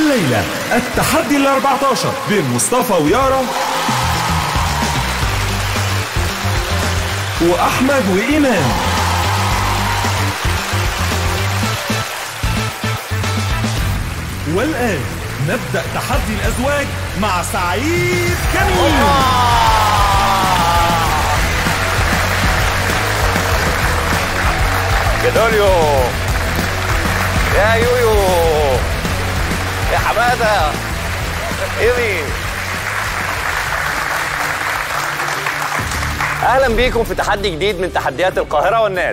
الليلة التحدي ال 14 بين مصطفى ويارا وأحمد وإيمان والآن نبدأ تحدي الأزواج مع سعيد كميل جدوليو يا يويو يا حماده ايمي اهلا بيكم في تحدي جديد من تحديات القاهره والناس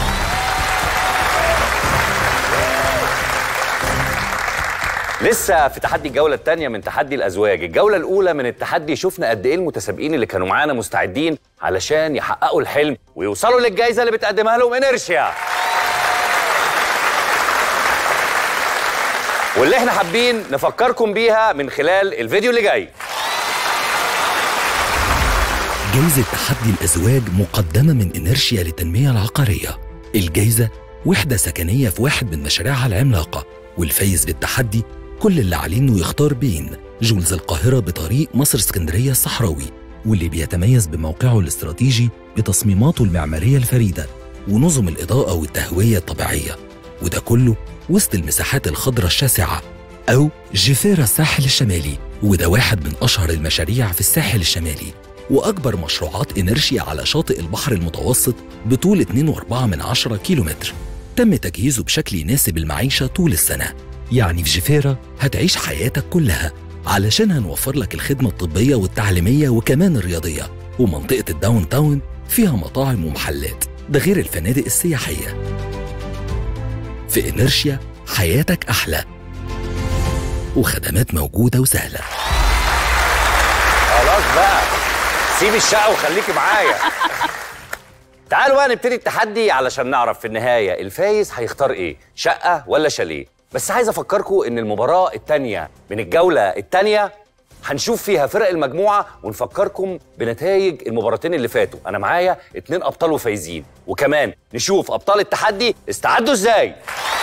لسه في تحدي الجولة الثانية من تحدي الأزواج، الجولة الأولى من التحدي شفنا قد إيه المتسابقين اللي كانوا معانا مستعدين علشان يحققوا الحلم ويوصلوا للجائزة اللي بتقدمها لهم إنرشيا. واللي احنا حابين نفكركم بيها من خلال الفيديو اللي جاي. جايزة تحدي الأزواج مقدمة من إنرشيا للتنمية العقارية الجايزة وحدة سكنية في واحد من مشاريعها العملاقة والفايز بالتحدي كل اللي عليه إنه يختار بين جولز القاهرة بطريق مصر اسكندرية الصحراوي واللي بيتميز بموقعه الاستراتيجي بتصميماته المعمارية الفريدة ونظم الإضاءة والتهوية الطبيعية وده كله وسط المساحات الخضراء الشاسعة أو جيفيرا الساحل الشمالي وده واحد من أشهر المشاريع في الساحل الشمالي وأكبر مشروعات إنرشيا على شاطئ البحر المتوسط بطول 2.4 من عشرة كيلومتر تم تجهيزه بشكل يناسب المعيشة طول السنة يعني في جيفيرا هتعيش حياتك كلها علشان هنوفر لك الخدمة الطبية والتعليمية وكمان الرياضية ومنطقة الداون تاون فيها مطاعم ومحلات ده غير الفنادق السياحية في إنرشيا حياتك أحلى وخدمات موجودة وسهلة خلاص بقى سيب الشقة وخليكي معايا. تعالوا بقى نبتدي التحدي علشان نعرف في النهاية الفايز هيختار ايه؟ شقة ولا شاليه؟ بس عايز افكركم ان المباراة التانية من الجولة التانية هنشوف فيها فرق المجموعة ونفكركم بنتائج المباراتين اللي فاتوا، أنا معايا اتنين أبطال وفايزين، وكمان نشوف أبطال التحدي استعدوا ازاي؟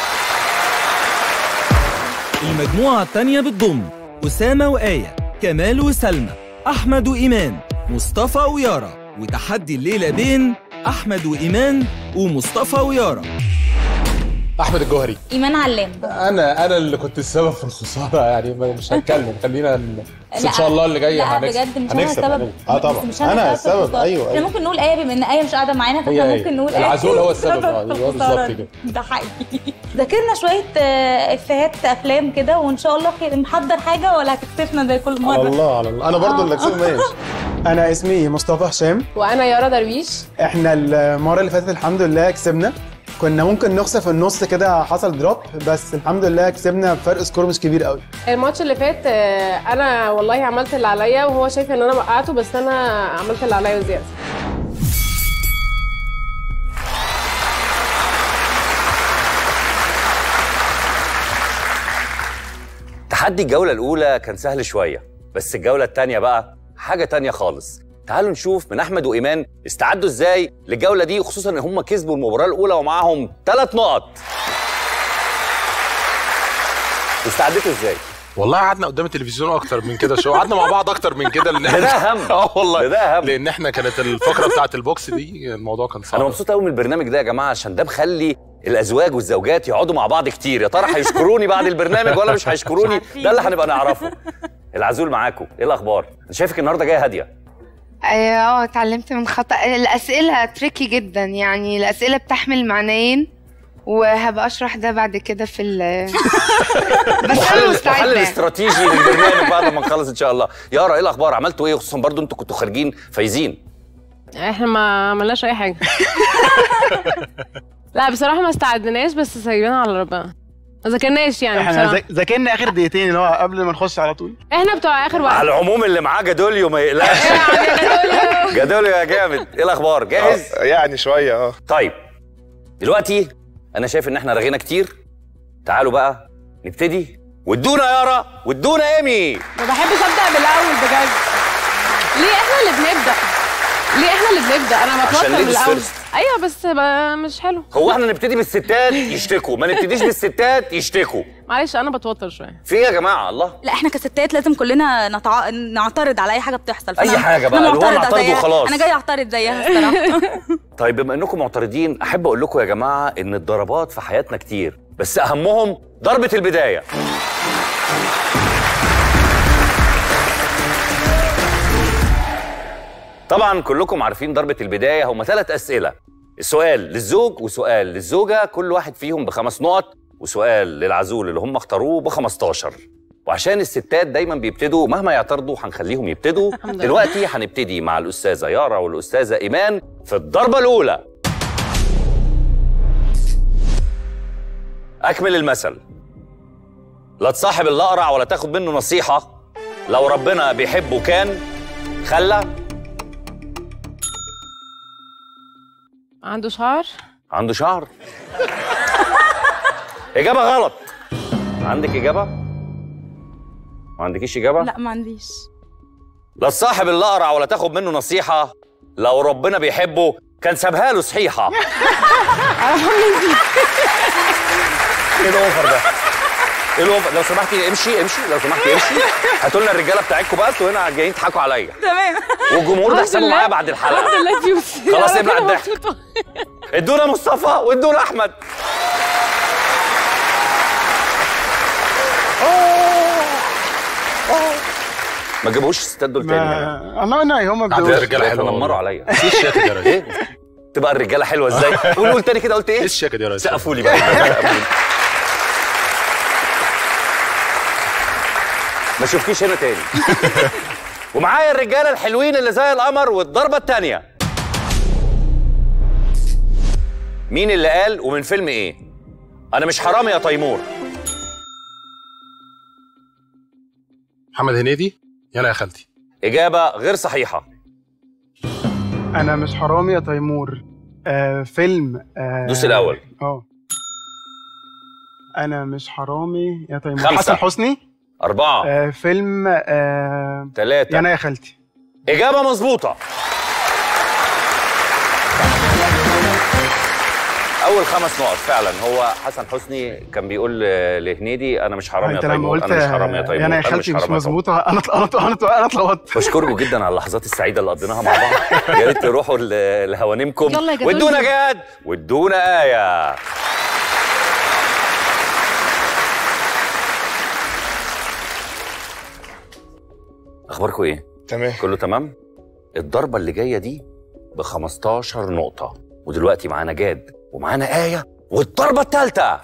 المجموعة التانية بتضم أسامة وآية كمال وسلمى أحمد وإيمان مصطفى ويارا وتحدي الليلة بين أحمد وإيمان ومصطفى ويارا احمد الجوهري ايمان علام انا انا اللي كنت السبب في الخساره يعني ما- مش هتكلم خلينا ن- بس ان لا، شاء الله اللي جاي لا هنكسب بجد مش انا هنكسب السبب هنكسب. اه طبعا بس مش انا, انا السبب في السبب الخسارة. ايوه احنا ايوه ممكن نقول ايه بما ان ايه مش قاعده معانا فاحنا هي ممكن إيه؟ نقول العزول هو السبب، السبب آه، في أيوة الخسارة بالظبط كده. ده حقيقي ذاكرنا شويه آه، افيهات افلام كده وان شاء الله خير محضر حاجه ولا هتكسفنا زي كل على مره الله على الله انا برضو اللي اكسب ماشي انا اسمي مصطفى هشام وانا يارا درويش احنا المره اللي فاتت الحمد لله كسبنا كنا ممكن نخسر في النص كده حصل دروب بس الحمد لله كسبنا بفرق سكور مش كبير قوي الماتش اللي فات آه، انا والله عملت اللي عليا وهو شايف ان انا وقعته بس انا عملت اللي عليا وزياده تحدي الجولة الأولى كان سهل شوية بس الجولة التانية بقى حاجة تانية خالص تعالوا نشوف من أحمد وإيمان استعدوا إزاي للجولة دي خصوصا إن هم كسبوا المباراة الأولى ومعاهم ثلاث نقط استعدتوا إزاي؟ والله قعدنا قدام التلفزيون اكتر من كده شو قعدنا مع بعض اكتر من كده لان ده هم. اه والله ده هم. لان احنا كانت الفقره بتاعت البوكس دي الموضوع كان صعب أنا مبسوط قوي من البرنامج ده يا جماعة عشان ده مخلي الأزواج والزوجات يقعدوا مع بعض كتير يا ترى هيشكروني بعد البرنامج ولا مش هيشكروني ده اللي هنبقى نعرفه العزول معاكم إيه الأخبار؟ أنا شايفك النهاردة جاية هادية اه اتعلمت من خطأ الأسئلة تريكي جدا يعني الأسئلة بتحمل معنيين وهبقى أشرح ده بعد كده في ال بس أنا الحل مستعدة الاستراتيجي للبرنامج بعد ما نخلص ان شاء الله يارا ايه الاخبار عملتوا ايه خصوصا برضو انتوا كنتوا خارجين فايزين احنا ما عملناش اي حاجه لا بصراحه ما استعدناش بس سايبينها على ربنا ما ذاكرناش يعني احنا بصراحه ذاك- ذاكرنا اخر دقيقتين اللي هو قبل ما نخش على طول احنا بتوع اخر وقت على العموم اللي معاه جدوليو ما يقلقش جدوليو يا جامد ايه الاخبار جاهز آه، يعني شويه اه طيب دلوقتي انا شايف ان احنا رغينا كتير تعالوا بقى نبتدي وادونا يارا وادونا ايمي ما بحبش ابدا بالاول بجد ليه احنا اللي بنبدا ليه احنا اللي بنبدا انا عشان بتوتر من ladies الاول first. ايوه بس ب- مش حلو هو احنا نبتدي بالستات يشتكوا ما نبتديش بالستات يشتكوا معلش انا بتوتر شويه في إيه يا جماعه الله لا احنا كستات لازم كلنا نتع... نعترض على اي حاجه بتحصل أي فأنا- حاجة بقى، أنا اللي هو معترضة نعترض زيها. وخلاص. انا جايه اعترض زيها الصراحه طيب بما انكم معترضين احب اقول لكم يا جماعه ان الضربات في حياتنا كتير بس اهمهم ضربه البدايه طبعا كلكم عارفين ضربه البدايه هم ثلاث اسئله السؤال للزوج وسؤال للزوجه كل واحد فيهم بخمس نقط وسؤال للعزول اللي هم اختاروه ب 15 وعشان الستات دايما بيبتدوا مهما يعترضوا هنخليهم يبتدوا الحمد لله. دلوقتي هنبتدي مع الاستاذه يارا والاستاذه ايمان في الضربه الاولى اكمل المثل لا تصاحب الاقرع ولا تاخد منه نصيحه لو ربنا بيحبه كان خلى عنده شعر عنده شعر اجابه غلط عندك اجابه ما عندكيش اجابه لا ما عنديش لا تصاحب الاقرع ولا تاخد منه نصيحه لو ربنا بيحبه كان سابها له صحيحه ايه الاوفر ده؟ ايه الاوفر؟ لو سمحتي امشي امشي لو سمحتي امشي هاتوا لنا الرجاله بتاعتكم بقى انتوا هنا جايين تضحكوا عليا تمام والجمهور ده الحمد حسابه لله. معايا بعد الحلقه الحمد لله ديوسي خلاص أنا ابلع كده الضحك. مبسوطة. ادونا مصطفى وادونا احمد ما جابوش الستات دول تاني هنا. ما انا هم عندنا بدوش رجاله حلوه تنمروا والله. عليا ايه الشياكه دي يا ريس؟ ايه تبقى الرجاله حلوه ازاي قول قول تاني كده قلت ايه ايه الشياكه دي يا ريس؟ سقفوا لي بقى سقفوا لي. ما اشوفكيش هنا تاني ومعايا الرجاله الحلوين اللي زي القمر والضربه التانيه مين اللي قال ومن فيلم ايه انا مش حرامي يا تيمور محمد هنيدي يلا يا خالتي اجابه غير صحيحه انا مش حرامي يا تيمور آه فيلم آه دوس الاول اه انا مش حرامي يا تيمور خمسة. حسن حسني أربعة آه فيلم آه ثلاثة يا انا يا خالتي إجابة مظبوطة أول خمس نقط فعلا هو حسن حسني كان بيقول ل- لهنيدي أنا مش حرامي يا انت لما تيمور قلت أنا مش حرامي يا آه، تيمور يا انا يا أنا خالتي مش حرامي يا تيمور. مظبوطه انا انا انا انا اتلخبطت بشكركم جدا على اللحظات السعيدة اللي قضيناها مع بعض يا ريت تروحوا ل- لهوانمكم يلا يا جدول. وادونا جاد وادونا آية أخباركم إيه؟ تمام كله تمام؟ الضربة اللي جاية دي ب 15 نقطة ودلوقتي معانا جاد ومعانا آية والضربة الثالثة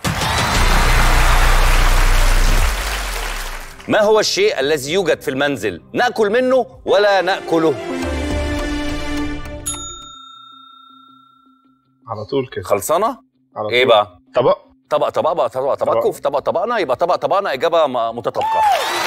ما هو الشيء الذي يوجد في المنزل نأكل منه ولا نأكله على طول كده خلصانة؟ على طول إيه بقى؟ طبق طبق طبق بقى طبق طبقكم طبق. في طبق طبقنا يبقى طبق طبقنا إجابة م- متطابقة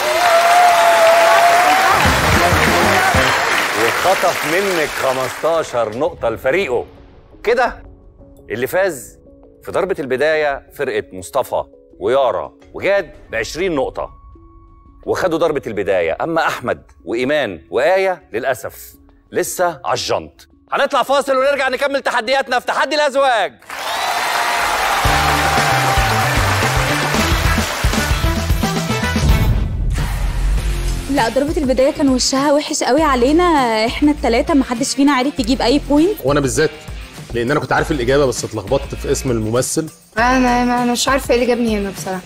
وخطف منك 15 نقطة لفريقه كده اللي فاز في ضربة البداية فرقة مصطفى ويارا وجاد ب 20 نقطة وخدوا ضربة البداية أما أحمد وإيمان وآية للأسف لسه على الجنط هنطلع فاصل ونرجع نكمل تحدياتنا في تحدي الأزواج لا ضربة البداية كان وشها وحش قوي علينا احنا التلاتة ما حدش فينا عارف يجيب اي بوينت وانا بالذات لان انا كنت عارف الاجابه بس اتلخبطت في اسم الممثل انا انا مش عارفه ايه اللي جابني هنا بصراحه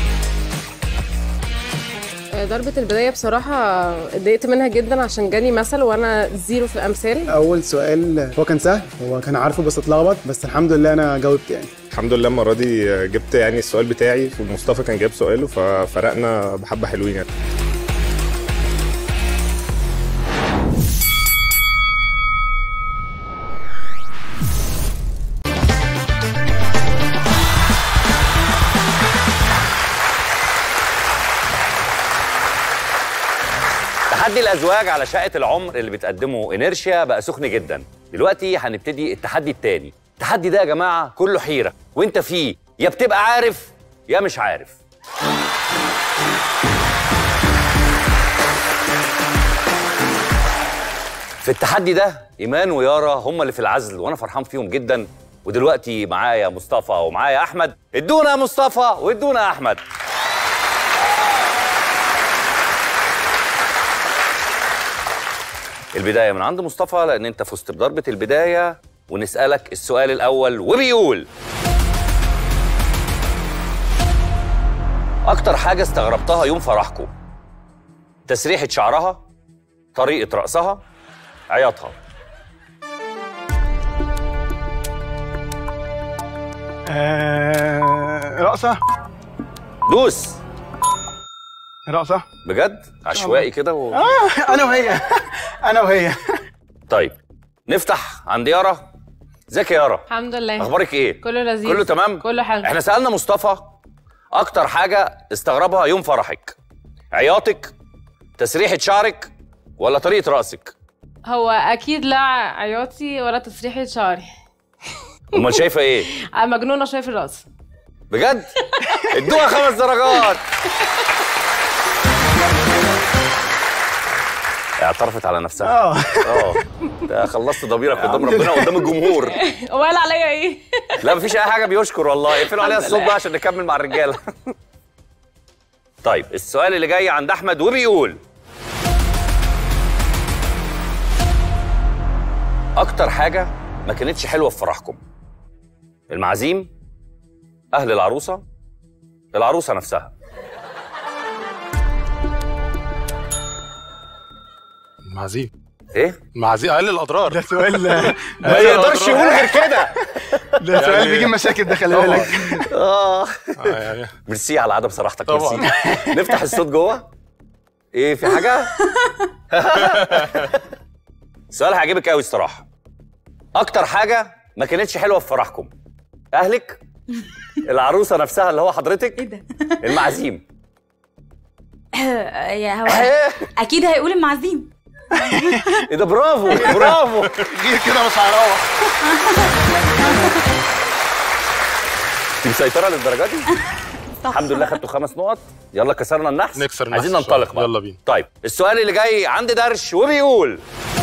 آه، ضربة البداية بصراحة اتضايقت منها جدا عشان جاني مثل وانا زيرو في الامثال اول سؤال هو كان سهل هو كان عارفه بس اتلخبط بس الحمد لله انا جاوبت يعني الحمد لله المره دي جبت يعني السؤال بتاعي ومصطفى كان جايب سؤاله ففرقنا بحبه حلوين يعني تحدي الازواج على شقه العمر اللي بتقدمه انيرشيا بقى سخن جدا دلوقتي هنبتدي التحدي التاني التحدي ده يا جماعه كله حيره وانت فيه يا بتبقى عارف يا مش عارف في التحدي ده ايمان ويارا هم اللي في العزل وانا فرحان فيهم جدا ودلوقتي معايا مصطفى ومعايا احمد ادونا مصطفى وادونا احمد البدايه من عند مصطفى لان انت فزت بضربه البدايه ونسالك السؤال الاول وبيقول اكتر حاجه استغربتها يوم فرحكم تسريحه شعرها طريقه رقصها عياطها آه... رقصة دوس رقصة بجد عشوائي كده و... آه أنا وهي أنا وهي طيب نفتح عند يارا ازيك يا يارا الحمد لله اخبارك ايه كله لذيذ كله تمام كله حلو احنا سالنا مصطفى اكتر حاجه استغربها يوم فرحك عياطك تسريحه شعرك ولا طريقه رقصك هو اكيد لا عياطي ولا تسريحه شعري امال شايفه ايه أنا مجنونه شويه في الرقص بجد ادوها خمس درجات اعترفت على نفسها اه اه ده خلصت ضميرك قدام ربنا وقدام الجمهور وقال عليا ايه لا مفيش اي حاجه بيشكر والله اقفلوا عليها الصوت بقى عشان نكمل مع الرجاله طيب السؤال اللي جاي عند احمد وبيقول اكتر حاجه ما كانتش حلوه في فرحكم المعازيم اهل العروسه العروسه نفسها معزيم ايه معزيم اقل الاضرار ده سؤال ما يقدرش يقول غير كده ده سؤال يعني- بيجيب مشاكل ده خلي بالك اه آه، يعني ميرسي على عدم صراحتك طبعاً. ميرسي نفتح الصوت جوه ايه في حاجه السؤال هيعجبك قوي الصراحه اكتر حاجه ما كانتش حلوه في فرحكم اهلك العروسه نفسها اللي هو حضرتك ايه ده؟ المعازيم يا هو اكيد هيقول المعازيم ايه ده برافو برافو غير كده مش هنروح انت مسيطره للدرجه دي الحمد لله خدتوا خمس نقط يلا كسرنا النحس نكسر النحس عايزين شوية. ننطلق بقى يلا بينا. طيب السؤال اللي جاي عند درش وبيقول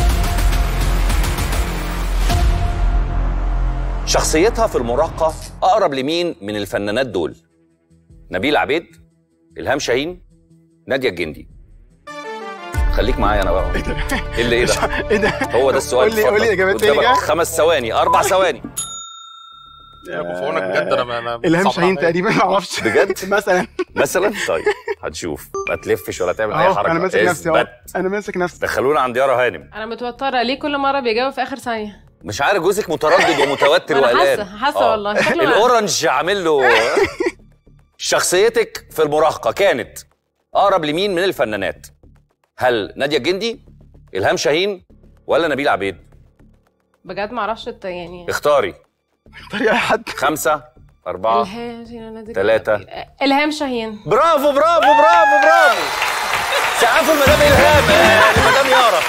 شخصيتها في المراهقة أقرب لمين من الفنانات دول؟ نبيل عبيد إلهام شاهين نادية الجندي خليك معايا أنا بقى إيه اللي إيه ده؟ ايه ده هو ده السؤال قول لي قول لي اتفضل. اجابات تاني قدامك كده خمس ثواني أربع ثواني يا ابو فونك بجد انا انا الهام صعب شاهين عليا. تقريبا ما اعرفش بجد؟ مثلا مثلا طيب هتشوف ما تلفش ولا تعمل أي اهو حركة انا ماسك نفسي اهو اثبت. انا ماسك نفسي دخلونا عند يارا هانم انا متوتره ليه كل مره بيجاوب في اخر ثانيه مش عارف جوزك متردد ومتوتر أنا وقلقان حاسة- حاسة آه. والله. شكله- الاورنج عامل له شخصيتك في المراهقه كانت اقرب لمين من الفنانات هل ناديه الجندي الهام شاهين ولا نبيل عبيد بجد ما اعرفش الت- يعني اختاري طريقه حد خمسة أربعة الهام شاهين نادية ثلاثة. الجندي. الهام شاهين برافو برافو برافو برافو سقفوا لمدام إلهام آه، لمدام يارا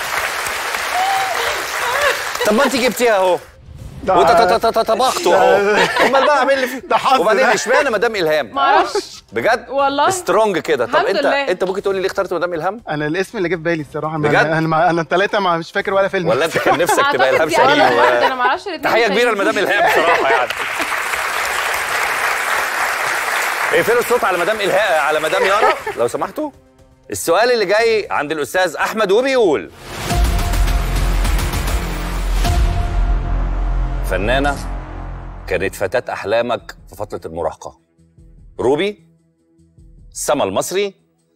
طب ما انت جبتيها اهو ده- وطبختوا اهو امال بقى اعمل لي فيه ده حظ وبعدين ده. اشمعنى مدام الهام ما اعرفش بجد والله. سترونج كده طب الحمد انت لله. انت ممكن تقول لي ليه اخترت مدام الهام انا الاسم اللي جه في بالي الصراحه ما- بجد؟ انا انا انا الثلاثه ما مش فاكر ولا فيلم ولا انت كان نفسك تبقى أعتقد الهام دي أول شاهين واحدة، و- أنا ما أعرفش الاتنين تحيه كبيره التانيين. لمدام الهام بصراحه يعني اقفلوا الصوت على مدام الهام على مدام يارا لو سمحتوا السؤال اللي جاي عند الاستاذ احمد وبيقول فنانه كانت فتاه احلامك في فتره المراهقه روبي سما المصري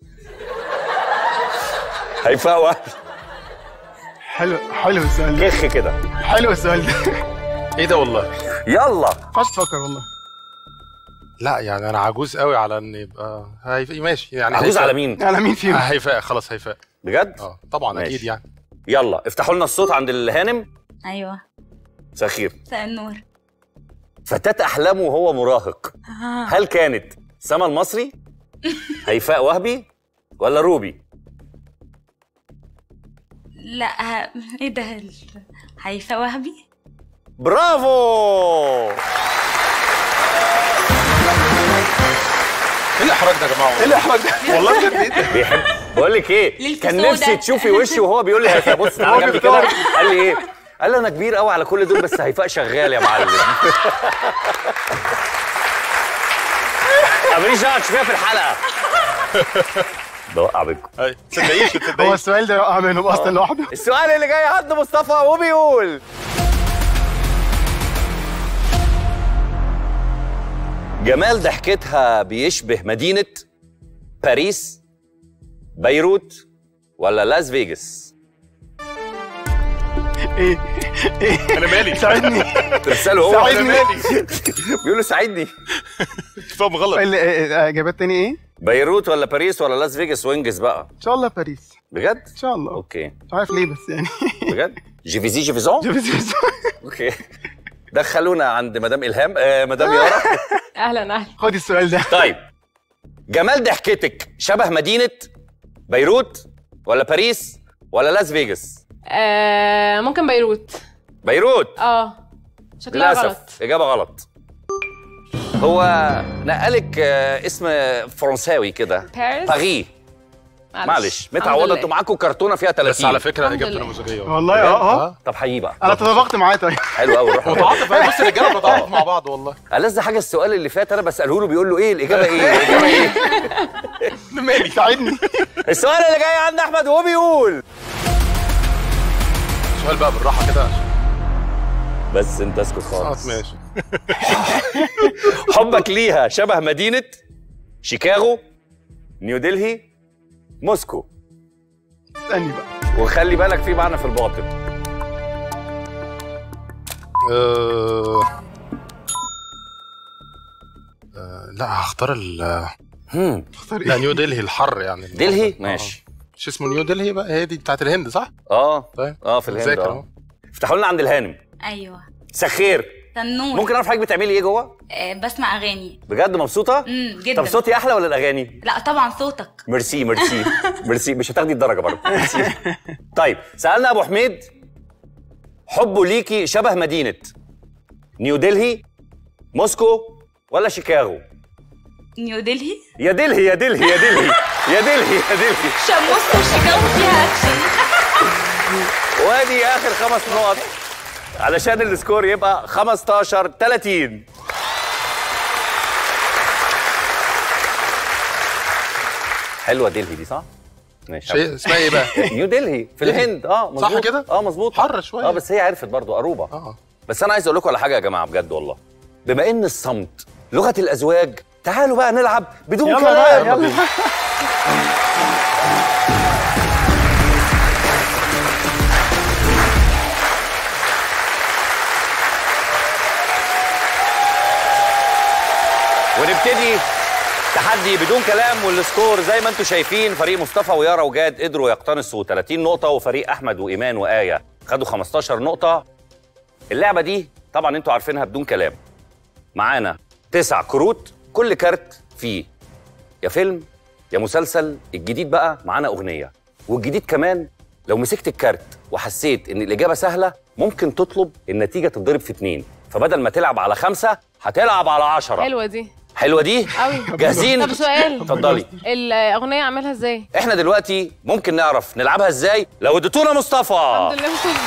هيفاء وهبي حلو حلو السؤال ده كخ كده حلو السؤال ده ايه ده والله يلا ما ينفعش تفكر والله لا يعني انا عجوز قوي على ان يبقى هيفاء ماشي يعني عجوز هيفاء. على مين على مين فيهم آه، هيفاء خلاص هيفاء بجد اه طبعا ماشي. اكيد يعني يلا افتحوا لنا الصوت عند الهانم ايوه مساء الخير مساء النور فتاة أحلامه وهو مراهق آه. هل كانت سما المصري هيفاء وهبي ولا روبي لا ه- ايه ده ال- هيفاء وهبي برافو ايه الاحراج ده يا جماعه ايه الاحراج ده والله بجد ايه ده بيحب بقول لك ايه ليلة كان سودا. نفسي تشوفي وشي وهو بيقول لي هيفاء بص تعالى جنبي كده قال لي ايه قال لي انا كبير قوي على كل دول بس هيفاء شغال يا معلم ماليش دعوه تشوفيها في الحلقه بوقع بينكم اي تصدقيش هو تصدقيش السؤال ده وقع منهم اصلا لوحده السؤال اللي جاي عند مصطفى وبيقول جمال ضحكتها بيشبه مدينة باريس بيروت ولا لاس فيجاس ايه ايه انا مالي ساعدني ترسله هو ساعدني. انا مالي بيقول له ساعدني فاهم غلط ال- إيه- اجابات تاني ايه؟ بيروت ولا باريس ولا لاس فيجاس وانجز بقى ان شاء الله باريس بجد ان شاء الله اوكي مش عارف ليه بس يعني بجد جيفيزي جيفيزون اوكي دخلونا عند مدام الهام آه مدام يارا اهلا اهلا خدي السؤال ده طيب جمال ضحكتك شبه مدينة بيروت ولا باريس ولا لاس فيجاس آه ممكن بيروت بيروت اه شكلها غلط للأسف إجابة غلط هو نقلك آه، اسم فرنساوي كده باريس باري معلش الحمد متعوضة لله. انتوا معاكم كرتونة فيها 30 بس على فكره الحمد اجابته لله. نموذجيه والله اه اه طب حقيقي بقى انا تطابقت معاه طيب حلو قوي روح متعاطف أيوة، بص الرجاله بتتعاطف مع بعض والله ألذ حاجة السؤال اللي فات أنا بسأله له بيقول له إيه الإجابة إيه الإجابة إيه أنا مالي ساعدني السؤال اللي جاي عند أحمد وهو بيقول سؤال بقى بالراحه كده بس أنت اسكت خلاص خالص ماشي حبك ليها شبه مدينة شيكاغو نيودلهي موسكو استني بقى وخلي بالك في معنى في الباطن آه، آه، لا هختار ال هم اختار لا ايه نيو دلهي الحر يعني دلهي آه. ماشي مش اسمه نيو دلهي بقى هي دي بتاعت الهند صح؟ اه طيب اه في الهند ذاكر اه أهو. افتحوا لنا عند الهانم ايوه سخير تنور ممكن اعرف حضرتك بتعملي ايه جوه آه بسمع اغاني بجد مبسوطه امم جدا طب صوتي احلى ولا الاغاني لا طبعا صوتك ميرسي ميرسي ميرسي مش هتاخدي الدرجه برضه ميرسي طيب سالنا ابو حميد حبه ليكي شبه مدينه نيو دلهي موسكو ولا شيكاغو نيو دلهي يا دلهي يا دلهي يا دلهي يا دلهي يا دلهي شموسكو وشيكاغو فيها اكشن وادي اخر خمس نقط علشان السكور يبقى 15 30 حلوه دلهي دي صح؟ ماشي شيء اسمها ايه بقى؟ نيو دلهي في الهند اه مظبوط صح كده؟ اه مظبوط حر شوية. اه بس هي عرفت برضو قروبه اه بس انا عايز اقول لكم على حاجه يا جماعه بجد والله بما ان الصمت لغه الازواج تعالوا بقى نلعب بدون يلا كلام بقى، يلا. ونبتدي تحدي بدون كلام والسكور زي ما انتم شايفين فريق مصطفى ويارا وجاد قدروا يقتنصوا 30 نقطة وفريق أحمد وإيمان وآية خدوا 15 نقطة اللعبة دي طبعا انتوا عارفينها بدون كلام معانا تسع كروت كل كارت فيه يا فيلم يا مسلسل الجديد بقى معانا أغنية والجديد كمان لو مسكت الكارت وحسيت إن الإجابة سهلة ممكن تطلب النتيجة تتضرب في اتنين فبدل ما تلعب على خمسة هتلعب على عشرة حلوه دي حلوه دي قوي جاهزين طب سؤال اتفضلي الاغنيه اعملها ازاي احنا دلوقتي ممكن نعرف نلعبها ازاي لو اديتونا مصطفى الحمد لله وصلت.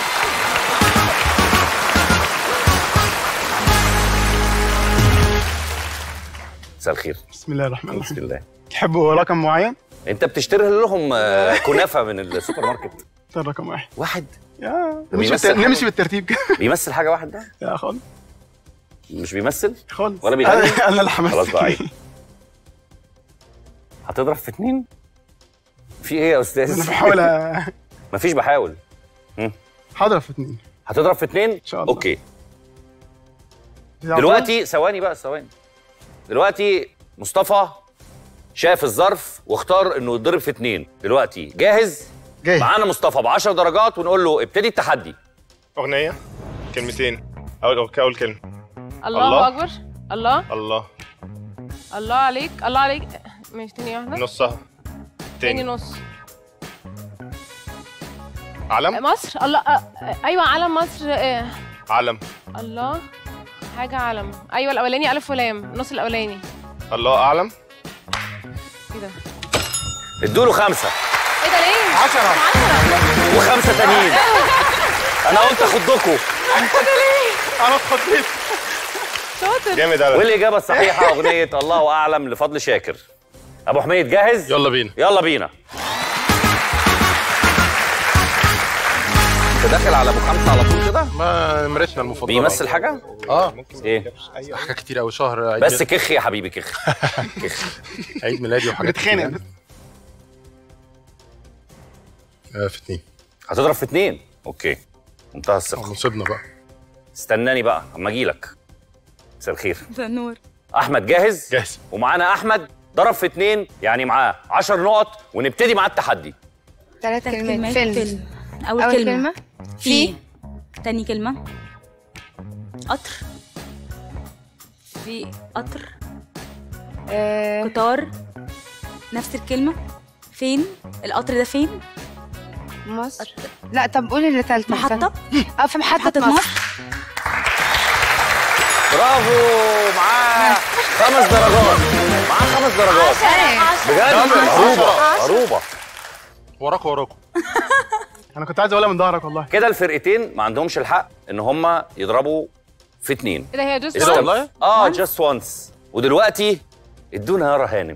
مساء الخير بسم الله الرحمن بسم الرحيم الله تحبوا رقم معين؟ انت بتشتري لهم آه، كنافه من السوبر ماركت اختار رقم واحد واحد يا طب نمشي يمثل بالتر- حاجة؟ نمشي بالترتيب كده بيمثل حاجه واحد ده لا خالص مش بيمثل خالص ولا بيغني؟ انا أنا اللي حمست خلاص بقى عيب هتضرب في اتنين في ايه يا انا استاذ بحاول أ- مفيش بحاول هضرب في اتنين هتضرب في اتنين ان شاء الله. اوكي دلوقتي ثواني بقى ثواني دلوقتي مصطفى شاف الظرف واختار انه يتضرب في اتنين دلوقتي جاهز جاي معانا مصطفى ب 10 درجات ونقول له ابتدي التحدي اغنيه كلمتين اول اول كلمه الله, الله. اكبر الله الله الله عليك الله عليك ماشي تاني واحده نصها تاني تاني نص علم مصر الله آه، آه، ايوه علم مصر آه، علم الله حاجه علم ايوه الاولاني الف ولام النص الاولاني الله اعلم ايه ده ادوا له خمسه ايه ده ليه؟ 10 وخمسه تانيين انا قلت اخدكم انا اتخضيت شاطر جامد قوي والاجابه الصحيحه اغنيه الله اعلم لفضل شاكر ابو حميد جاهز يلا بينا يلا بينا انت داخل على ابو خمسه على طول كده ما نمرتنا المفضله بيمثل حاجه اه ايه حاجات كتير قوي شهر عيد بس ميلاد- كخ يا حبيبي كخ كخ عيد ميلادي وحاجات كتير بتخانق يعني. آه في اتنين هتضرب في اتنين اوكي منتهى الثقه نصيبنا بقى استناني بقى اما اجي لك مساء الخير ده نور احمد جاهز جاهز ومعانا احمد ضرب في اتنين يعني معاه 10 نقط ونبتدي معاه التحدي ثلاث تلات كلمات فيلم, فيلم اول, أول كلمه, كلمة في تاني كلمه قطر في قطر آه قطار نفس الكلمه فين القطر ده فين مصر لا طب قولي اللي تالتة محطه اه في محطة, محطه مصر مصر برافو معاه خمس درجات معاه خمس درجات بجد عروبه عروبه وراكوا وراكوا انا كنت عايز اقولها من ظهرك والله كده الفرقتين ما عندهمش الحق ان هم يضربوا في اتنين ايه ده هي جوست إيه ده والله؟ اه جاست وانس ودلوقتي ادونا يارا هانم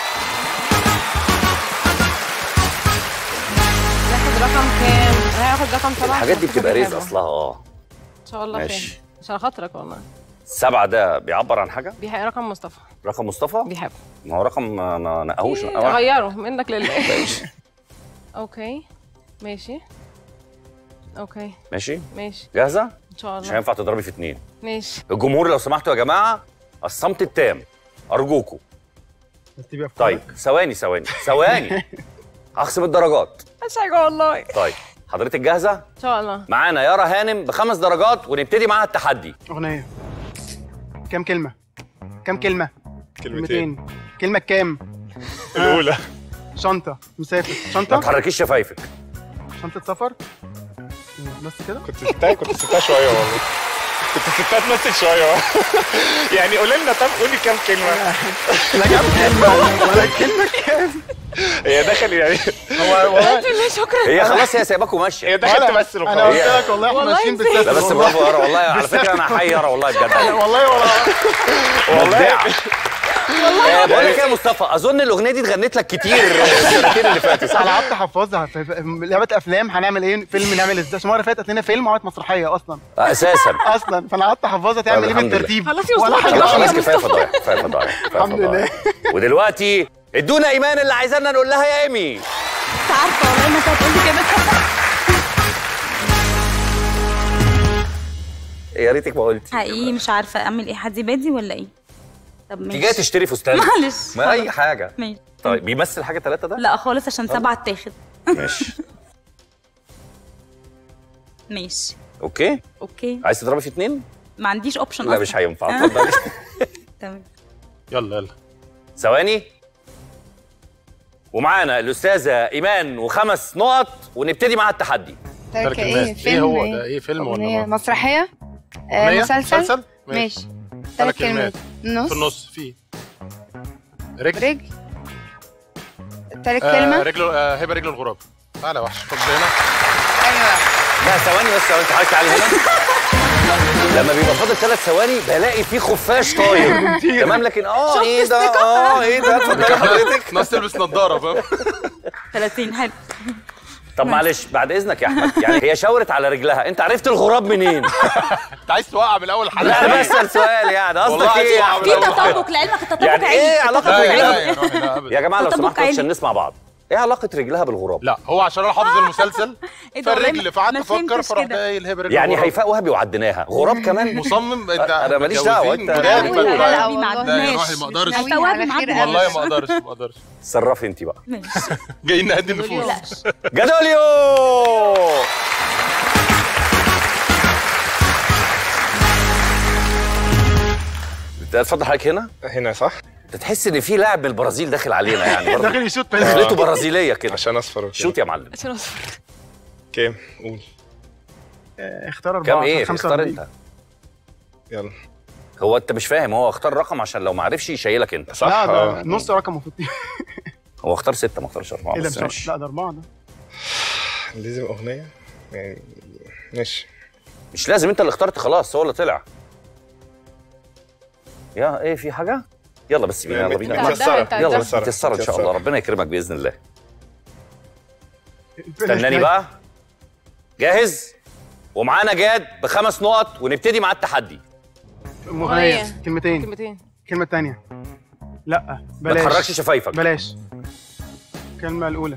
هياخد رقم كام؟ هياخد رقم سبعة الحاجات دي عشان بتبقى خاطر رزق حلوة. اصلها اه ان شاء الله ماشي. خير عشان خاطرك والله السبعه ده بيعبر عن حاجه بيحق رقم مصطفى رقم مصطفى بيحب ما هو رقم ما ما نقهوش نقهوه. غيره منك لله اوكي ماشي اوكي ماشي ماشي جاهزه ان شاء مش الله هينفع تضربي في اتنين ماشي الجمهور لو سمحتوا يا جماعه الصمت التام ارجوكوا طيب ثواني ثواني ثواني هخصم الدرجات مش حاجه والله طيب حضرتك جاهزه ان شاء الله معانا يارا هانم بخمس درجات ونبتدي معاها التحدي اغنيه كام كلمه كام كلمه كلمتين كلمه كام الاولى شنطه مسافر ما شنطه تحركيش شفايفك شنطه سفر بس كده كنت ستة كنت ستة شوية والله كنت ستة تمثل شوية يعني قولي لنا طب قولي كام كلمة لا كام كلمه ولا كلمه كام هي دخل يعني هو والله شكرا هي خلاص هي سايباكوا ماشيه هي دخلت تمثل انا وخلاص قلت لك والله احنا والله ماشيين نسيت. لا بالسفر بس والله. برافو يارا والله على فكره انا حي يارا والله بجد والله ولا والله والله بقول لك ايه يا مصطفى اظن الاغنيه دي اتغنت لك كتير السنتين اللي فاتوا انا صح؟ قعدت احفظها في في لعبه افلام هنعمل ايه فيلم نعمل ازاي عشان المره اللي فاتت لنا فيلم وعملت مسرحيه اصلا اساسا اصلا فانا قعدت احفظها تعمل ايه الحمد لله. بالترتيب خلاص يا ولا مصطفى، حاجه خلاص خلاص خالص كفايه فضايح كفايه فضايح كفايه الحمد فضايح. ودلوقتي ادونا ايمان اللي عايزانا نقول لها يا ايمي انت عارفه والله انك هتقولي كده يا ريتك ما قلتي حقيقي مش عارفه اعمل ايه حد بادي ولا ايه طب انت جايه ماشي تشتري فستان معلش ما اي خلاص. حاجه ماشي طيب بيمثل حاجه ثلاثه ده لا خالص عشان سبعه اتاخد ماشي ماشي اوكي اوكي عايز تضربي في اتنين ما عنديش اوبشن لا مش هينفع اتفضلي تمام يلا يلا ثواني ومعانا الاستاذه ايمان وخمس نقط ونبتدي مع التحدي ترك ايه كلمات. فيلم ايه هو ده ايه فيلم أغنية ولا ما- مسرحية آه أغنية؟ مسلسل مسلسل ماشي ثلاث ثلاث كلمات. كلمات نص في النص في رجل رجل تالت آه كلمة رجله آه هبه رجل الغراب تعالى يا وحش خد هنا ايوه لا ثواني بس ثواني تعالي تعالي هنا لما بيبقى فاضل ثلاث ثواني بلاقي في خفاش طاير تمام لكن اه ايه ده اه ايه ده اتفضلي حضرتك ناس تلبس نظاره فاهم 30 حلو طب معلش بعد اذنك يا احمد يعني هي شاورت على رجلها انت عرفت الغراب منين؟ انت عايز توقع من اول لا حلقه انا بسال سؤال يعني قصدك والله ايه يا عايز في احمد؟ تطابق لعلمك التطابق يعني عالي ايه علاقه لا يا رجلها لا يا روحي لا أبدا. يا جماعه لو تطابق سمحتوا عالي. عشان نسمع بعض ايه علاقه رجلها بالغراب؟ لا هو عشان انا حافظ المسلسل إيه ده والله فالرجل ما- فقعدت ما افكر فهمتش فراح كده. جاي الهبه رجل يعني الغراب. هيفاء وهبي وعديناها غراب كمان مصمم انت أنا ماليش دعوة، متجوزين أنت- جداد لا، بتقول. لا، لا، والله. ما لا يا عدناش. روحي ما اقدرش ناويين هيفاء على وهبي خير معدناش. والله ما اقدرش ما اقدرش تصرفي انت بقى ماشي جايين نقدم نفوس تقلقش جدوليو اتفضل حضرتك هنا هنا صح انت تحس ان في لاعب من البرازيل داخل علينا يعني برضه داخل يشوط بس دخلته برازيليه كده عشان اصفر وكده. شوت يا معلم عشان أصفر. كام قول اختار اربعه كام ايه عشان اختار 45. انت يلا هو انت مش فاهم هو اختار رقم عشان لو ما عرفش يشيلك انت صح لا آه. ده نص رقم المفروض هو اختار ستة ما اختارش أربعة ايه ده بس مش ماشي لا ده اربعه ده لازم اغنيه يعني ماشي مش لازم انت اللي اخترت خلاص هو اللي طلع يا ايه في حاجة؟ يلا بس بينا يلا بينا متيسرة. يلا بس متيسرة. متيسرة ان شاء الله متيسرة. ربنا يكرمك بإذن الله استناني بقى جاهز؟ ومعانا جاد بخمس نقط ونبتدي مع التحدي مغنيه كلمتين كلمتين الكلمه الثانيه لا ما بلاش تحركش شفايفك بلاش الكلمه الاولى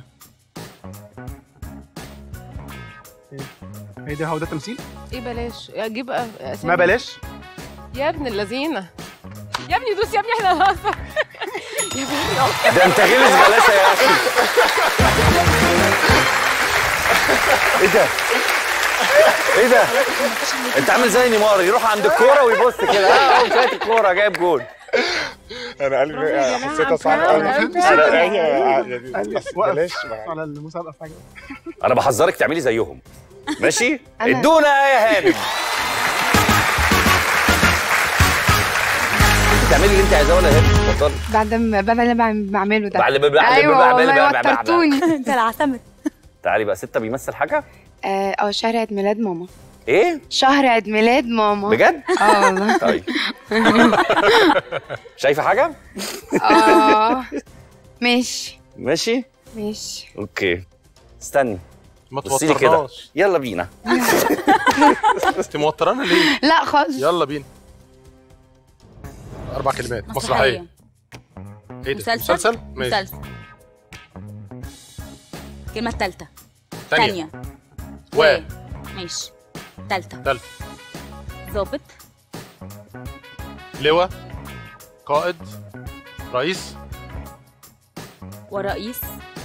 ايه ايه ده هو ده تمثيل ايه بلاش اجيب أ- أسامي. ما بلاش يا ابن اللذينه يا ابني دوس يا ابني احنا هنهزر يا ابني ده انت غلس غلاسة يا اخي ايه ده؟ ايه ده؟ انت عامل زي نيمار يروح عند الكورة ويبص كده اه هو شايف الكورة جايب جول انا قلبي جماعة، حسيتها صعبه برافو، قوي برافو. انا هي يعني قال لي بس وقف بلاش على المسابقه في حاجه انا بحذرك تعملي زيهم ماشي؟ أنا- ادونا يا هانم انت تعملي اللي انت عايزاه ولا يا هانم اتفضلي بعد ما بعد اللي بعم- بعمله ده بعد- بعد- بعد- ايوه بعد- والله بعد- بعد- بعد- وترتوني انت العتمت تعالي بقى ستة بيمثل حاجة؟ اه آه، شهر عيد ميلاد ماما ايه؟ شهر عيد ميلاد ماما بجد؟ اه والله طيب شايفة حاجة؟ اه ماشي ماشي؟ ماشي اوكي استني ما بصي لي كده توترناش يلا بينا انت موترانا ليه؟ لا خالص يلا بينا اربع كلمات مسرحيه ايه ده مسلسل مسلسل ماشي مسلسل الكلمة التالتة تانية. تانية و ماشي تالتة تالتة ظابط لواء قائد رئيس ورئيس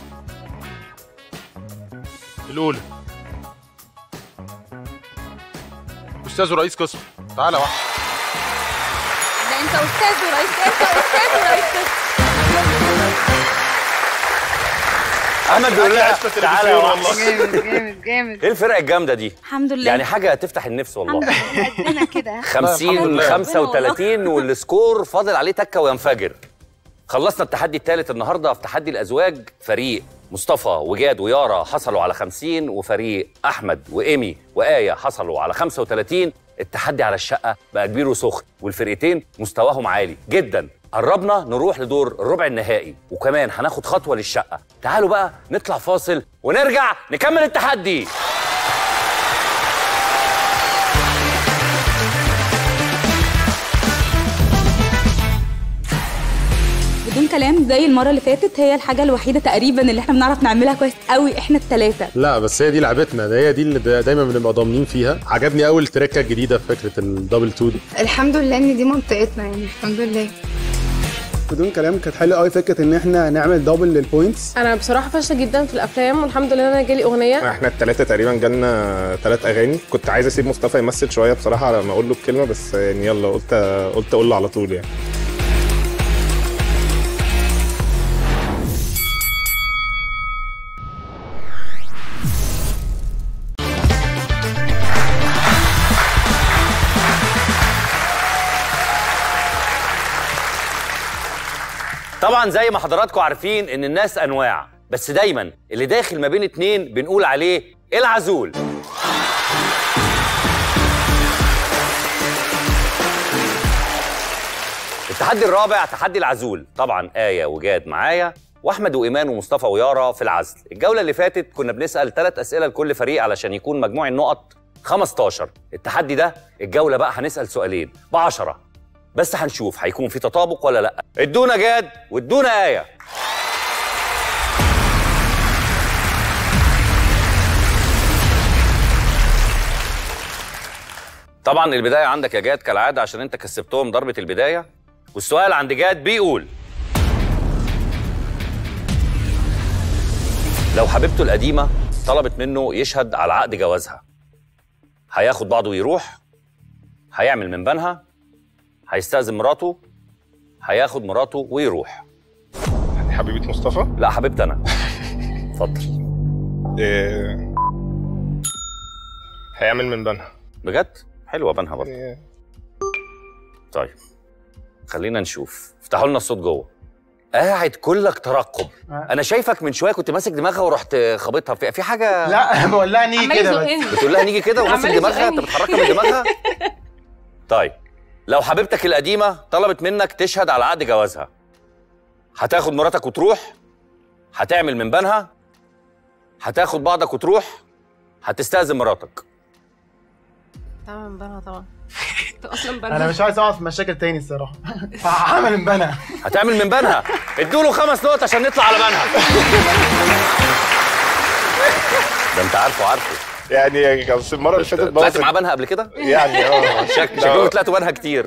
الاولى استاذ ورئيس قسم تعالى واحد ده انت استاذ ورئيس انت استاذ ورئيس احمد بيقول لها عشت تعالى يا تلفزيون وحش. جامد جامد جامد ايه الفرقه الجامده دي الحمد لله يعني حاجه تفتح النفس والله قدنا كده 50 35 والسكور فاضل عليه تكه وينفجر خلصنا التحدي الثالث النهارده في تحدي الازواج فريق مصطفى وجاد ويارا حصلوا على 50 وفريق احمد وايمي وايه حصلوا على 35 التحدي على الشقه بقى كبير وسخن والفرقتين مستواهم عالي جدا قربنا نروح لدور الربع النهائي وكمان هناخد خطوه للشقه تعالوا بقى نطلع فاصل ونرجع نكمل التحدي بدون كلام زي المره اللي فاتت هي الحاجه الوحيده تقريبا اللي احنا بنعرف نعملها كويس قوي احنا الثلاثه لا بس هي دي لعبتنا ده هي دي اللي دا- دايما بنبقى ضامنين فيها عجبني قوي التركه الجديده في فكره الدبل تو دي الحمد لله ان دي منطقتنا يعني الحمد لله بدون كلام كانت حلوه قوي فكره ان احنا نعمل دبل للبوينتس انا بصراحه فاشله جدا في الافلام والحمد لله انا جالي اغنيه احنا الثلاثه تقريبا جالنا ثلاث اغاني كنت عايز اسيب مصطفى يمثل شويه بصراحه على ما اقول له الكلمه بس يعني يلا قلت قلت اقول له على طول يعني طبعا زي ما حضراتكم عارفين ان الناس انواع بس دايما اللي داخل ما بين اتنين بنقول عليه العزول التحدي الرابع تحدي العزول طبعا آية وجاد معايا واحمد وايمان ومصطفى ويارا في العزل الجوله اللي فاتت كنا بنسال ثلاث اسئله لكل فريق علشان يكون مجموع النقط 15 التحدي ده الجوله بقى هنسال سؤالين ب 10 بس هنشوف هيكون في تطابق ولا لا ادونا جاد وادونا ايه طبعا البدايه عندك يا جاد كالعاده عشان انت كسبتهم ضربه البدايه والسؤال عند جاد بيقول لو حبيبته القديمه طلبت منه يشهد على عقد جوازها هياخد بعضه ويروح هيعمل من بنها هيستأذن مراته هياخد مراته ويروح حبيبه مصطفى لا حبيبتي انا اتفضل إيه... هيعمل من بنها بجد حلوه بنها برضه طيب خلينا نشوف افتحوا لنا الصوت جوه قاعد كلك ترقب انا شايفك من شويه كنت ماسك دماغها ورحت خابطها في, في حاجه لا بقول لها نيجي عمال كده يزقني. بس بتقول لها نيجي كده وماسك عمال دماغها انت يزقني. بتحركها من دماغها طيب لو حبيبتك القديمه طلبت منك تشهد على عقد جوازها هتاخد مراتك وتروح هتعمل من بنها هتاخد بعضك وتروح هتستأذن مراتك تمام بنها طبعا انت اصلا انا بنها مش عايز اقع في مشاكل تاني الصراحه فهعمل من بنا هتعمل من بنها ادوا له خمس نقط عشان نطلع على بنها ده انت عارفه عارفه يعني كان المره اللي فاتت طلعت باظت. مع بنها قبل كده؟ يعني اه شك لا. شكلكم طلعتوا بنها كتير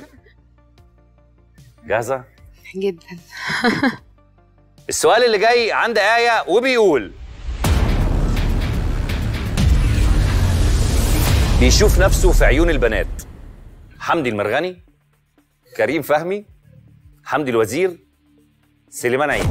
جاهزة؟ جدا السؤال اللي جاي عند آية وبيقول بيشوف نفسه في عيون البنات حمدي المرغني كريم فهمي حمدي الوزير سليمان عيد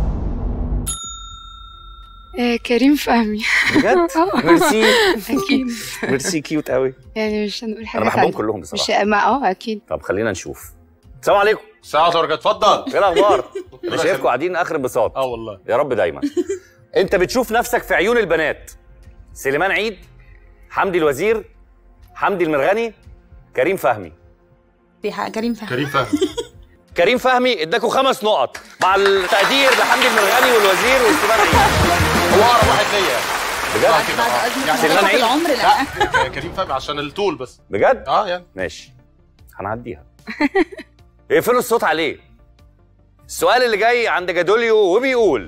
آه كريم فهمي بجد؟ آه. ميرسي. اكيد ميرسي كيوت قوي يعني مش هنقول حاجه انا بحبهم تانية. كلهم مش بصراحة ما اه اكيد طب خلينا نشوف السلام عليكم السلام عليكم اتفضل ايه الاخبار؟ انا شايفكم قاعدين اخر انبساط اه والله يا رب دايما انت بتشوف نفسك في عيون البنات سليمان عيد حمدي الوزير حمدي المرغني كريم فهمي في حق كريم فهمي كريم فهمي كريم فهمي اداكوا خمس نقط مع التقدير لحمدي المرغني والوزير وسليمان عيد هو اقرب واحد ليا بجد بعد أزمة سليمان طفولة عيد العمر لا لا كريم فهمي عشان الطول بس بجد اه يعني ماشي هنعديها اقفلوا الصوت عليه السؤال اللي جاي عند جادوليو وبيقول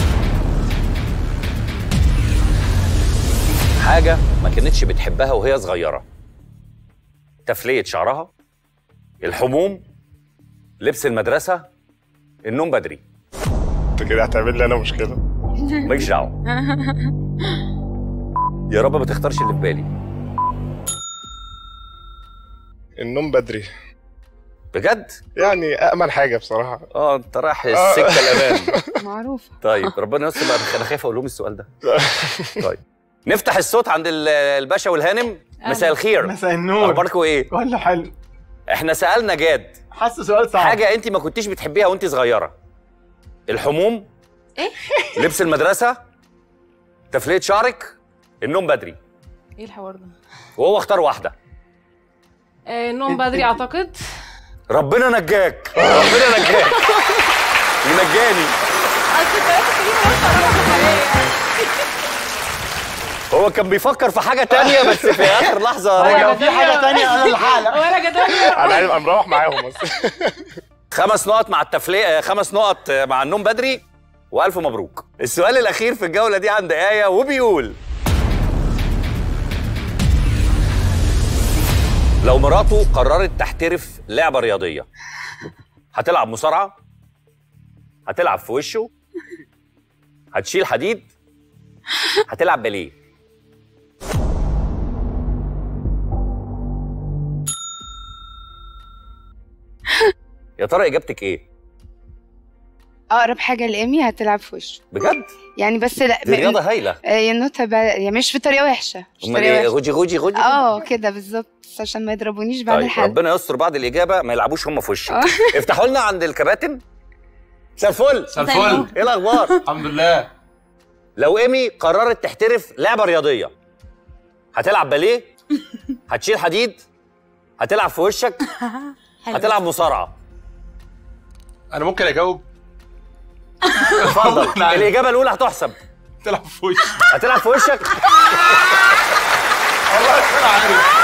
حاجة ما كانتش بتحبها وهي صغيرة تفلية شعرها الحموم لبس المدرسة النوم بدري انت كده هتعمل لي انا مشكله مالكش دعوة يا رب ما تختارش اللي في بالي النوم بدري بجد يعني امن حاجه بصراحه اه انت رايح السكة الأمان معروفه طيب ربنا يستر بقى انا خايف اقول لهم السؤال ده طيب نفتح الصوت عند ال- الباشا والهانم مساء الخير مساء النور اخباركم ايه ولا حلو احنا سالنا جاد حاسس سؤال صعب حاجه انت ما كنتيش بتحبيها وانت صغيره الحموم ايه لبس المدرسه تفليه شعرك النوم بدري ايه الحوار ده وهو اختار واحده آه، النوم بدري اعتقد ربنا نجاك ربنا نجاك ونجاني هو كان بيفكر في حاجه تانية بس في اخر لحظه هو رجع لو في حاجه تانية انا اللي هعلق ولا جدولي انا عارف انا مروح معاهم بس خمس نقط مع التفليه خمس نقط مع النوم بدري والف مبروك السؤال الاخير في الجوله دي عند ايه وبيقول لو مراته قررت تحترف لعبه رياضيه هتلعب مصارعه هتلعب في وشه هتشيل حديد هتلعب باليه يا ترى اجابتك ايه اقرب حاجه لايمي هتلعب في وشه بجد يعني بس لا دي رياضه هايله آه، النوتة بقى يعني مش بطريقه وحشه مش امال بطريقه ايه وحشه غوجي غوجي غوجي اه كده بالظبط بس عشان ما يضربونيش بعد طيب الحلقه ربنا يستر بعد الاجابه ما يلعبوش هم في وشك آه. افتحوا لنا عند الكباتن مساء الفل مساء الفل ايه الاخبار الحمد لله لو ايمي قررت تحترف لعبه رياضيه هتلعب باليه هتشيل حديد هتلعب في وشك هتلعب مصارعه انا ممكن اجاوب اتفضل الاجابه الاولى هتحسب تلعب في وشي هتلعب في وشك والله انا عارف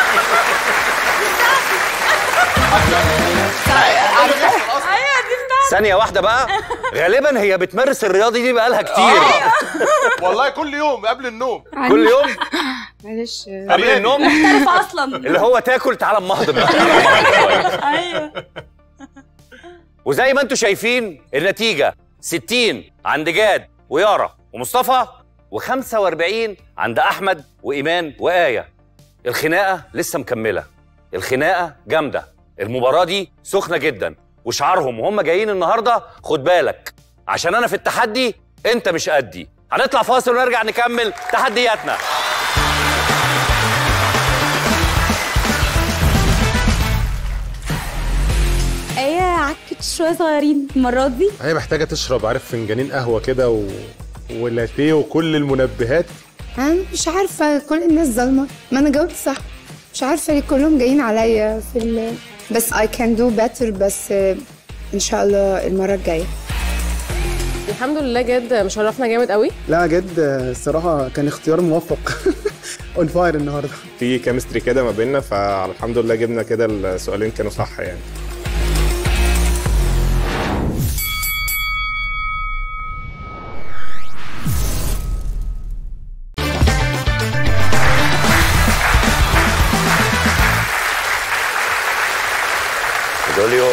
ثانيه واحده بقى غالبا هي بتمارس الرياضه دي بقالها كتير والله كل يوم قبل النوم كل يوم معلش آه، قبل النوم محترف اصلا اللي هو تاكل تعالى امهضم ايوه وزي ما انتم شايفين النتيجة 60 عند جاد ويارا ومصطفى و45 عند أحمد وإيمان وآية الخناقة لسه مكملة الخناقة جامدة المباراة دي سخنة جدا وشعارهم وهم جايين النهاردة خد بالك عشان أنا في التحدي أنت مش قدي هنطلع فاصل ونرجع نكمل تحدياتنا ايه نعكت شويه صغيرين المره دي هي محتاجه تشرب عارف فنجانين قهوه كده و... ولاتيه وكل المنبهات انا مش عارفه كل الناس ظالمه ما انا جاوبت صح مش عارفه ليه كلهم جايين عليا في ال... بس I can do better بس آه، ان شاء الله المره الجايه الحمد لله جد مشرفنا جامد قوي لا جد الصراحه كان اختيار موفق اون فاير النهارده في كيمستري كده ما بيننا فالحمد لله جبنا كده السؤالين كانوا صح يعني دوليو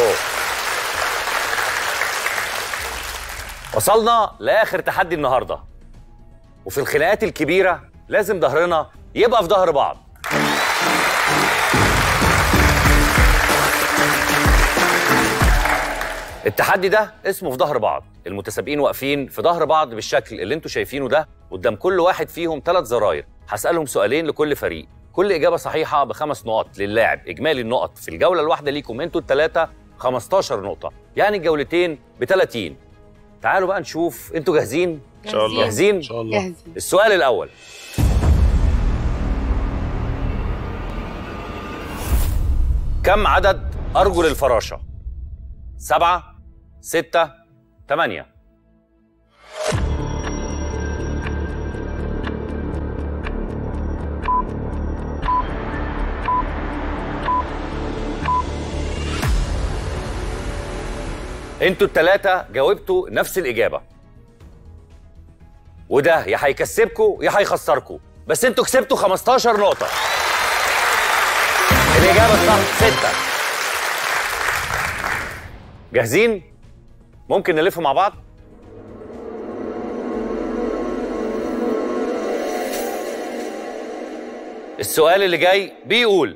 وصلنا لاخر تحدي النهارده وفي الخناقات الكبيره لازم ظهرنا يبقى في ظهر بعض التحدي ده اسمه في ظهر بعض المتسابقين واقفين في ظهر بعض بالشكل اللي انتوا شايفينه ده قدام كل واحد فيهم ثلاث زراير هسألهم سؤالين لكل فريق كل إجابة صحيحة بخمس نقط للاعب إجمالي النقط في الجولة الواحدة ليكم انتوا الثلاثة 15 نقطة يعني الجولتين ب 30 تعالوا بقى نشوف انتوا جاهزين؟ إن شاء الله. جاهزين؟ إن شاء الله. جاهزين. السؤال الأول كم عدد أرجل الفراشة؟ سبعة ستة ثمانية انتوا التلاتة جاوبتوا نفس الإجابة وده يا هيكسبكوا يا هيخسركوا بس انتوا كسبتوا 15 نقطة الإجابة الصح ستة جاهزين؟ ممكن نلف مع بعض؟ السؤال اللي جاي بيقول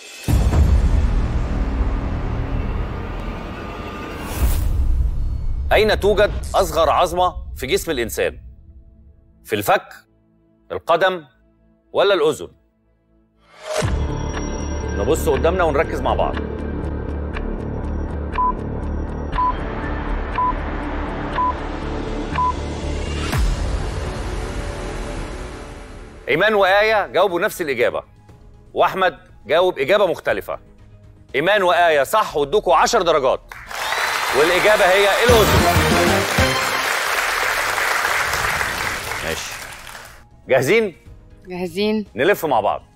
أين توجد أصغر عظمة في جسم الإنسان؟ في الفك، القدم، ولا الأذن؟ نبص قدامنا ونركز مع بعض. إيمان وآية جاوبوا نفس الإجابة. وأحمد جاوب إجابة مختلفة. إيمان وآية صح وادوكوا 10 درجات. والإجابة هي الأذن. ماشي. جاهزين؟ جاهزين نلف مع بعض.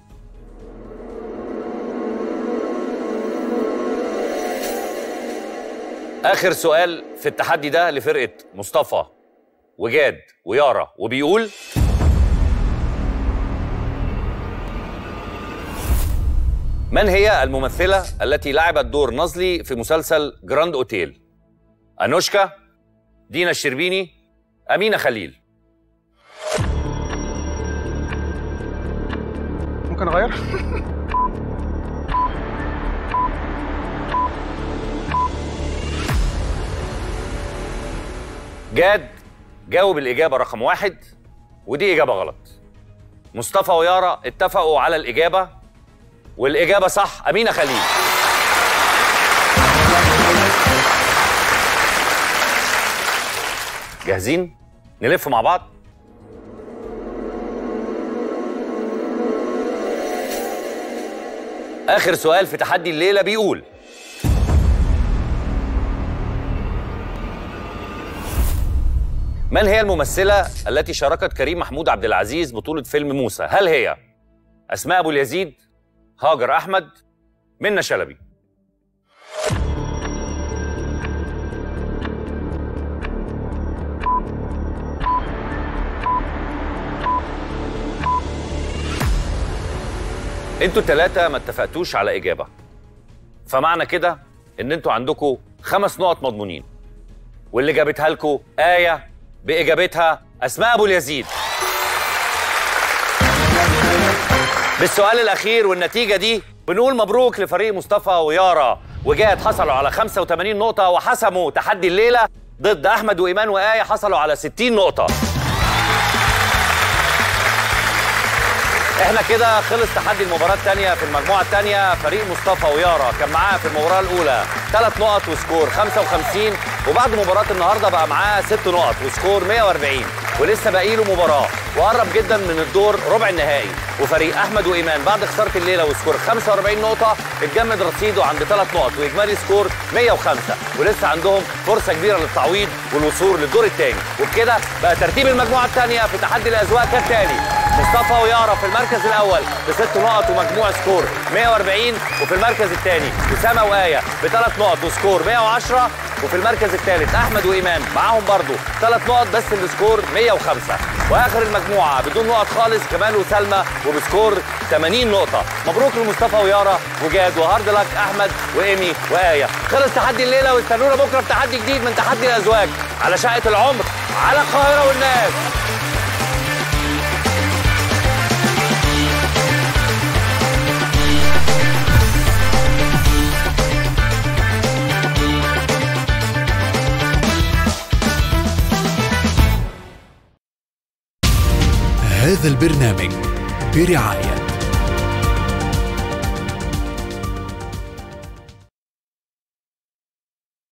آخر سؤال في التحدي ده لفرقة مصطفى وجاد ويارا وبيقول من هي الممثلة التي لعبت دور نازلي في مسلسل جراند اوتيل؟ أنوشكا، دينا الشربيني، أمينة خليل. ممكن اغير جاد جاوب الإجابة رقم واحد ودي إجابة غلط. مصطفى ويارا اتفقوا على الإجابة والإجابة صح أمينة خليل. جاهزين؟ نلف مع بعض؟ آخر سؤال في تحدي الليلة بيقول من هي الممثلة التي شاركت كريم محمود عبد العزيز بطولة فيلم موسى؟ هل هي أسماء أبو اليزيد؟ هاجر أحمد؟ منى شلبي؟ انتوا التلاتة ما اتفقتوش على إجابة فمعنى كده إن انتوا عندكم خمس نقط مضمونين واللي جابتها لكم آية بإجابتها أسماء أبو اليزيد بالسؤال الأخير والنتيجة دي بنقول مبروك لفريق مصطفى ويارا وجاد حصلوا على 85 نقطة وحسموا تحدي الليلة ضد أحمد وإيمان وآية حصلوا على 60 نقطة احنا كده خلص تحدي المباراة الثانية في المجموعة الثانية فريق مصطفى ويارا كان معاه في المباراة الأولى ثلاث نقط وسكور 55 وبعد مباراة النهاردة بقى معاه ست نقط وسكور 140 ولسه باقي له مباراة وقرب جدا من الدور ربع النهائي وفريق أحمد وإيمان بعد خسارة الليلة وسكور 45 نقطة اتجمد رصيده عند ثلاث نقط وإجمالي سكور 105 ولسه عندهم فرصة كبيرة للتعويض والوصول للدور الثاني وبكده بقى ترتيب المجموعة الثانية في تحدي الأذواق كالتالي مصطفى ويارا في المركز الاول بست نقط ومجموع سكور 140 وفي المركز الثاني اسامه وايه بثلاث نقط وسكور 110 وفي المركز الثالث احمد وايمان معاهم برضو ثلاث نقط بس السكور 105 واخر المجموعه بدون نقط خالص كمال وسلمى وبسكور 80 نقطه مبروك لمصطفى ويارا وجاد وهارد لك احمد وايمي وايه خلص تحدي الليله واستنونا بكره في تحدي جديد من تحدي الازواج على شقه العمر على القاهره والناس هذا البرنامج برعاية